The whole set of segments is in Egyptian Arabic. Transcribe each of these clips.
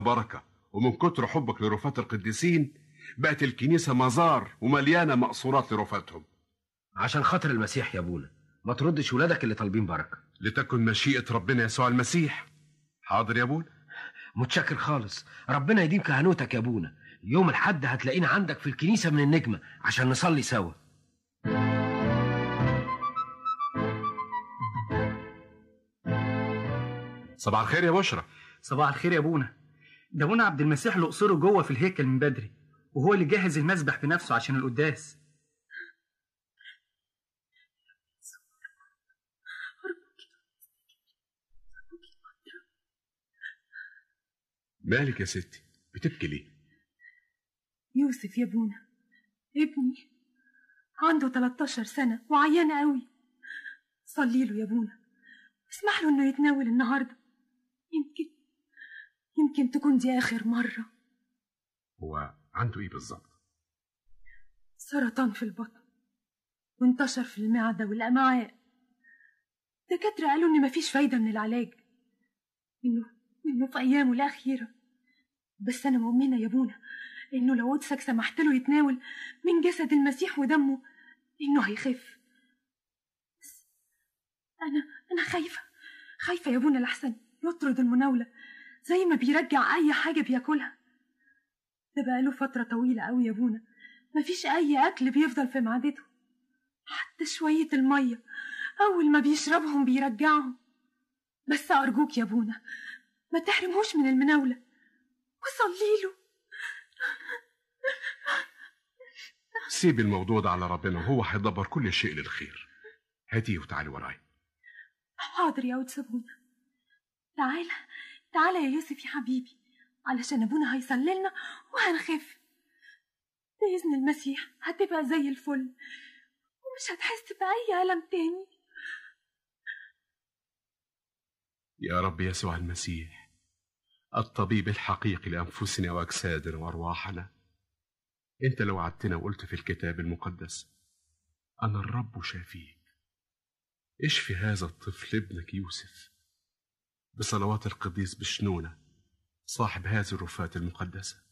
بركة ومن كتر حبك لرفات القديسين بقت الكنيسة مزار ومليانة مقصورات لرفاتهم عشان خاطر المسيح يا ابونا ما تردش ولادك اللي طالبين بركه لتكن مشيئة ربنا يسوع المسيح حاضر يا ابونا متشكر خالص ربنا يديم كهنوتك يا ابونا يوم الحد هتلاقينا عندك في الكنيسه من النجمه عشان نصلي سوا صباح الخير يا بشرى صباح الخير يا ابونا ده ابونا عبد المسيح الاقصره جوه في الهيكل من بدري وهو اللي جهز المسبح بنفسه عشان القداس مالك يا ستي بتبكي ليه يوسف يا ابونا ابني عنده 13 سنة وعيان قوي صلي له يا ابونا اسمح له انه يتناول النهارده يمكن يمكن تكون دي اخر مرة هو عنده ايه بالظبط سرطان في البطن وانتشر في المعدة والأمعاء الدكاترة قالوا إن مفيش فايدة من العلاج إنه إنه في أيامه الأخيرة بس أنا مؤمنة يا ابونا إنه لو قدسك سمحت له يتناول من جسد المسيح ودمه إنه هيخف بس أنا أنا خايفة خايفة يا ابونا لحسن يطرد المناولة زي ما بيرجع أي حاجة بياكلها ده بقاله فترة طويلة أوي يا ابونا مفيش أي أكل بيفضل في معدته حتى شوية المية أول ما بيشربهم بيرجعهم بس أرجوك يا ابونا ما تحرمهوش من المناولة وصلي له سيب الموضوع ده على ربنا وهو هيدبر كل شيء للخير هاتيه وتعالي ورايا حاضر يا قدس ابونا تعالى تعالى يا يوسف يا حبيبي علشان ابونا هيصلي لنا وهنخف بإذن المسيح هتبقى زي الفل ومش هتحس بأي ألم تاني يا رب يسوع المسيح الطبيب الحقيقي لأنفسنا وأجسادنا وأرواحنا أنت لو وعدتنا وقلت في الكتاب المقدس أنا الرب شافيك اشفي هذا الطفل ابنك يوسف بصلوات القديس بشنونة صاحب هذه الرفات المقدسة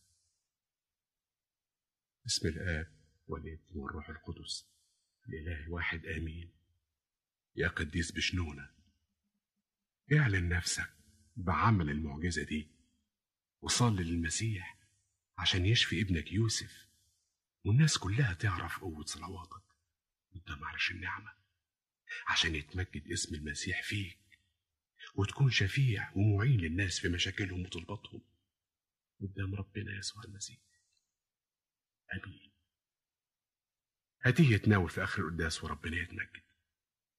بسم الآب والابن والروح القدس الإله الواحد آمين يا قديس بشنونة اعلن نفسك بعمل المعجزة دي وصلي للمسيح عشان يشفي ابنك يوسف والناس كلها تعرف قوة صلواتك قدام عرش النعمة عشان يتمجد اسم المسيح فيك وتكون شفيع ومعين للناس في مشاكلهم وطلباتهم قدام ربنا يسوع المسيح امين هاتيه يتناول في اخر القداس وربنا يتمجد